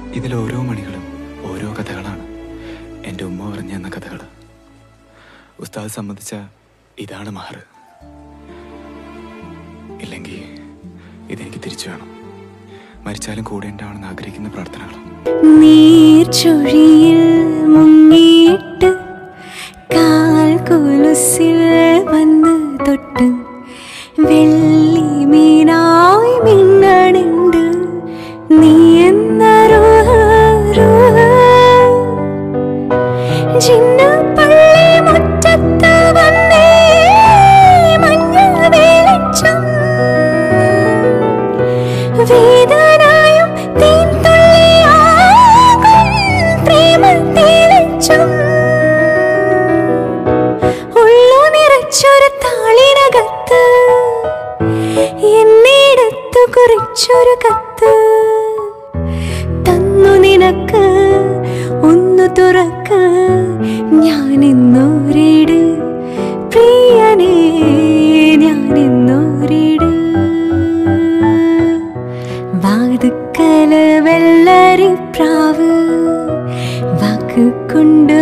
ഇതിൽ ഓരോ മണികളും ഓരോ കഥകളാണ് എൻ്റെ ഉമ്മ പറഞ്ഞു തന്ന കഥകൾ ഉസ്താദ് സമ്മതിച്ച ഇതാണ് മഹർ ഇല്ലെങ്കിൽ ഇതെനിക്ക് തിരിച്ചു വേണം മരിച്ചാലും കൂടെ ഉണ്ടാവണമെന്ന് ആഗ്രഹിക്കുന്ന പ്രാർത്ഥനകൾ നീർച്ചൊഴിയിൽ മുങ്ങിയിട്ട് കാൽ കൊലുസിൽ വന്ന് തൊട്ട് വെള്ളി മീനായി മിന്നണുണ്ട് നീ എന്ന ജിന്നപ്പള്ളി മുറ്റത്ത് വന്നേ മഞ്ഞ വെളിച്ചം വേദനായും തീൻതുള്ളിയാകും പ്രേമത്തിലെച്ചും. ഉള്ളു നിറച്ചൊരു താളിനകത്ത് എന്നിടത്തു കുറിച്ചൊരു കത്ത് തന്നു നിനക്ക് ഒന്നു തുറക്ക് ഞാൻ ഇന്നോരിട് പ്രിയനേ ഞാൻ ഇന്നോരിട് വാതുക്കല് വെള്ളരി പ്രാവ് വാക്ക് കൊണ്ട്